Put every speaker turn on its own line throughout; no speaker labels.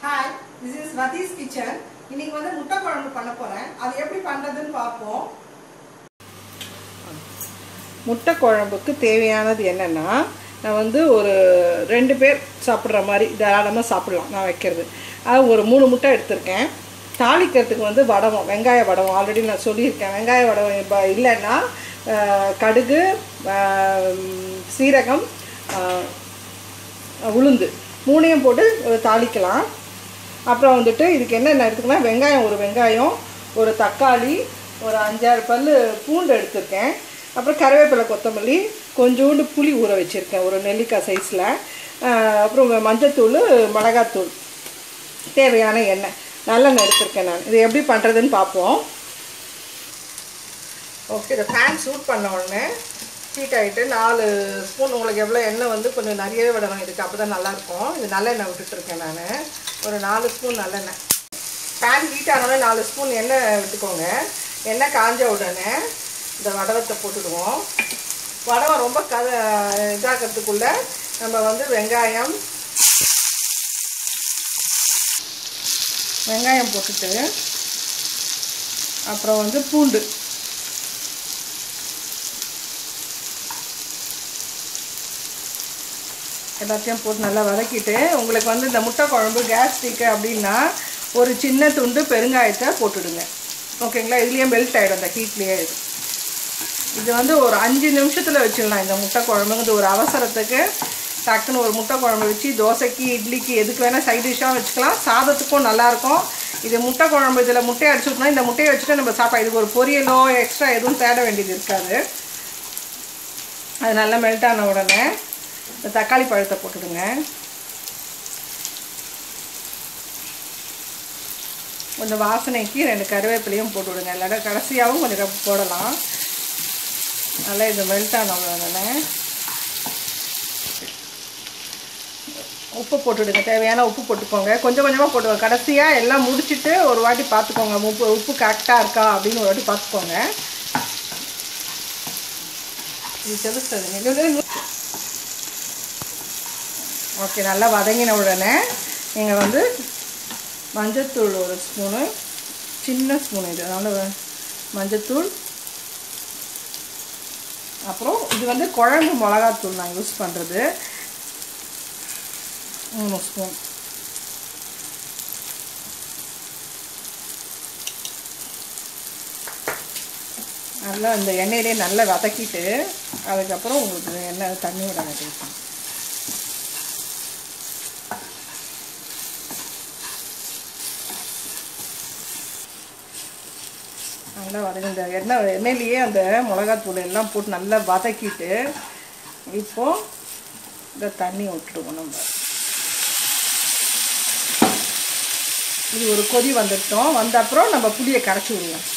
hi this is Ratheesh kitchen இன்னைக்கு வந்து முட்டை குழம்பு பண்ண போறேன் அது எப்படி பண்றதுன்னு பார்ப்போம் முட்டை குழம்புக்கு தேவையானது என்னென்னா நான் வந்து ஒரு ரெண்டு பேர் சாப்பிட்ற மாதிரி தாராளமாக சாப்பிடலாம் நான் வைக்கிறது அது ஒரு மூணு முட்டை எடுத்திருக்கேன் தாளிக்கிறதுக்கு வந்து வடகம் வெங்காய வடகம் ஆல்ரெடி நான் சொல்லியிருக்கேன் வெங்காய வடகம் இப்போ இல்லைன்னா அஹ், கடுகு அஹ், சீரகம் அஹ், உளுந்து மூணையும் போட்டு ஒரு தாளிக்கலாம் அப்புறம் வந்துட்டு இதுக்கு என்னென்ன எடுத்துக்கலாம் வெங்காயம் ஒரு வெங்காயம் ஒரு தக்காளி ஒரு அஞ்சாறு பல் பூண்டு எடுத்திருக்கேன் அப்புறம் கருவேப்பிலை கொத்தமல்லி கொஞ்சோண்டு புளி ஊற வச்சுருக்கேன் ஒரு நெல்லிக்காய் சைஸில் அப்புறம் மஞ்சத்தூள் மிளகாத்தூள் தேவையான எண்ணெய் நல்லெண்ணெய் எடுத்திருக்கேன் நான் இது எப்படி பண்ணுறதுன்னு பார்ப்போம் ஓகே இந்த ஃபேன் சூட் பண்ண உடனே ஹீட் ஆகிட்டு நாலு ஸ்பூன் உங்களுக்கு எவ்வளோ எண்ணெய் வந்து கொஞ்சம் நிறையவே விடணும் இதுக்கு அப்போ தான் நல்லாயிருக்கும் இது நல்லெண்ணெய் விட்டுட்டுருக்கேன் நான் ஒரு நாலு ஸ்பூன் நல்லெண்ணெய் பேன் ஹீட் ஆனோடனே நாலு ஸ்பூன் எண்ணெய் விட்டுக்கோங்க எண்ணெய் காஞ்ச உடனே இந்த வடவத்தை போட்டுடுவோம் வடவம் ரொம்ப க இதாகிறதுக்குள்ளே நம்ம வந்து வெங்காயம் வெங்காயம் போட்டுட்டு அப்புறம் வந்து பூண்டு எல்லாத்தையும் போட்டு நல்லா வதக்கிட்டு உங்களுக்கு வந்து இந்த முட்டை குழம்பு கேஸ்ட்ரிக்கு அப்படின்னா ஒரு சின்ன துண்டு பெருங்காயத்தை போட்டுடுங்க ஓகேங்களா இதுலேயே மெல்ட் ஆகிடும் அந்த ஹீட்லேயே இது இது வந்து ஒரு அஞ்சு நிமிஷத்தில் வச்சிடலாம் இந்த முட்டை குழம்புங்கிறது ஒரு அவசரத்துக்கு டக்குன்னு ஒரு முட்டை குழம்பு வச்சு தோசைக்கு இட்லிக்கு எதுக்கு வேணால் சைட் டிஷ்ஷாக வச்சுக்கலாம் சாதத்துக்கும் நல்லாயிருக்கும் இது முட்டை குழம்பு இதில் முட்டையை அடிச்சு விட்டோம்னா இந்த முட்டையை வச்சுட்டு நம்ம சாப்பிடலாம் இதுக்கு ஒரு பொரியலோ எக்ஸ்ட்ரா எதுவும் தேட வேண்டியது இருக்காது அது நல்லா மெல்ட் ஆன உடனே இந்த தக்காளி பழத்தை போட்டுடுங்க கொஞ்சம் வாசனைக்கு ரெண்டு கருவேப்பிலையும் போட்டு விடுங்க இல்லாட்டா கடைசியாகவும் கொஞ்சம் போடலாம் நல்லா இது மெல்ட் ஆன உடனே உப்பு போட்டுடுங்க தேவையான உப்பு போட்டுக்கோங்க கொஞ்சம் கொஞ்சமாக போட்டுக்கோங்க கடைசியாக எல்லாம் முடிச்சுட்டு ஒரு வாட்டி பார்த்துக்கோங்க உப்பு உப்பு கரெக்டாக இருக்கா அப்படின்னு ஒரு வாட்டி பார்த்துக்கோங்க இது செலுத்துறது ஓகே நல்லா வதங்கின உடனே நீங்கள் வந்து மஞ்சத்தூள் ஒரு ஸ்பூனு சின்ன ஸ்பூன் இது அதனால் மஞ்சத்தூள் அப்புறம் இது வந்து குழம்பு மிளகாத்தூள் நான் யூஸ் பண்ணுறது மூணு ஸ்பூன் நல்லா இந்த எண்ணெயிலே நல்லா வதக்கிட்டு அதுக்கப்புறம் உங்களுக்கு எண்ணெய் தண்ணி விட வேண்டியிருக்கும் நல்லா வதங்க இந்த எண்ணெய் எண்ணெயிலேயே அந்த மிளகாத்தூள் எல்லாம் போட்டு நல்லா வதக்கிட்டு இப்போ இந்த தண்ணி விட்டுடுவோம் நம்ம இது ஒரு கொதி வந்துட்டோம் வந்த அப்புறம் நம்ம புளியை கரைச்சி விடுவோம்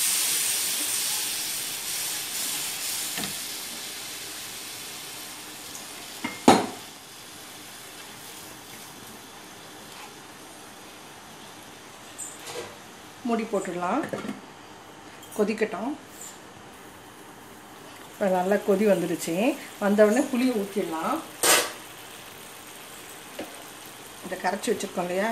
மூடி போட்டுடலாம் கொதிக்கட்டும் இப்போ நல்லா கொதி வந்துடுச்சு வந்தவுடனே புளியை ஊற்றிடலாம் இதை கரைச்சி வச்சுருக்கோம் இல்லையா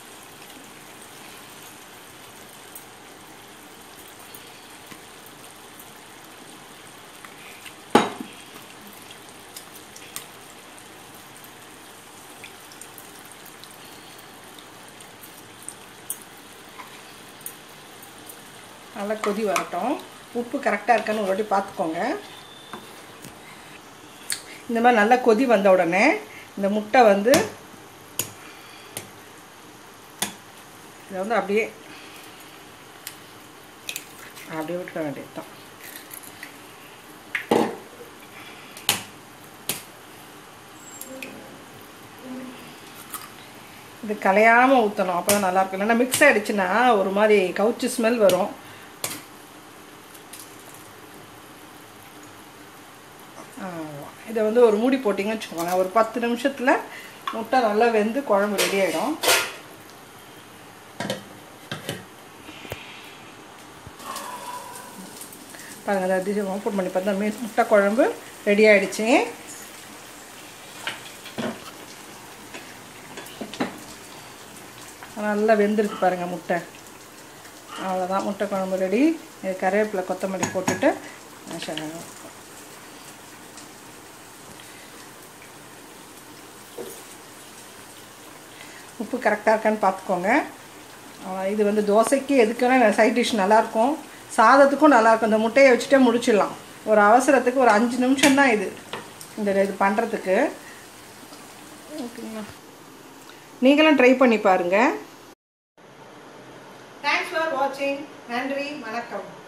நல்லா கொதி வரட்டும் உப்பு கரெக்டாக இருக்கான்னு ஒரு வாட்டி பார்த்துக்கோங்க இந்த மாதிரி நல்லா கொதி வந்த உடனே இந்த முட்டை வந்து இதை வந்து அப்படியே அப்படியே விட்டுற வேண்டியது தான் இது கலையாமல் ஊற்றணும் அப்போ தான் நல்லாயிருக்கும் இல்லைன்னா மிக்ஸ் ஆகிடுச்சுன்னா ஒரு மாதிரி கவுச்சி ஸ்மெல் வரும் இதை வந்து ஒரு மூடி போட்டிங்கன்னு வச்சுக்கோங்களேன் ஒரு பத்து நிமிஷத்தில் முட்டை நல்லா வெந்து குழம்பு ரெடி ஆகிடும் பாருங்கள் அதை டிஷ் ஓப்பன் பண்ணி பார்த்தா மீன் முட்டை குழம்பு ரெடி ஆகிடுச்சு நல்லா வெந்திருக்கு பாருங்கள் முட்டை அவ்வளோதான் முட்டை குழம்பு ரெடி இது கருவேப்பிலை கொத்தமல்லி போட்டுட்டு ச- உப்பு கரெக்டாக இருக்கான்னு பார்த்துக்கோங்க அஹ் இது வந்து தோசைக்கு எதுக்குன்னா சைட் டிஷ் நல்லாயிருக்கும் சாதத்துக்கும் நல்லாயிருக்கும் இந்த முட்டையை வச்சுட்டே முடிச்சிடலாம் ஒரு அவசரத்துக்கு ஒரு அஞ்சு நிமிஷம் தான் இது இந்த இது பண்ணுறதுக்கு ஓகேங்களா நீங்களும் ட்ரை பண்ணி பாருங்கள் தேங்க்ஸ் ஃபார் வாட்சிங் நன்றி வணக்கம்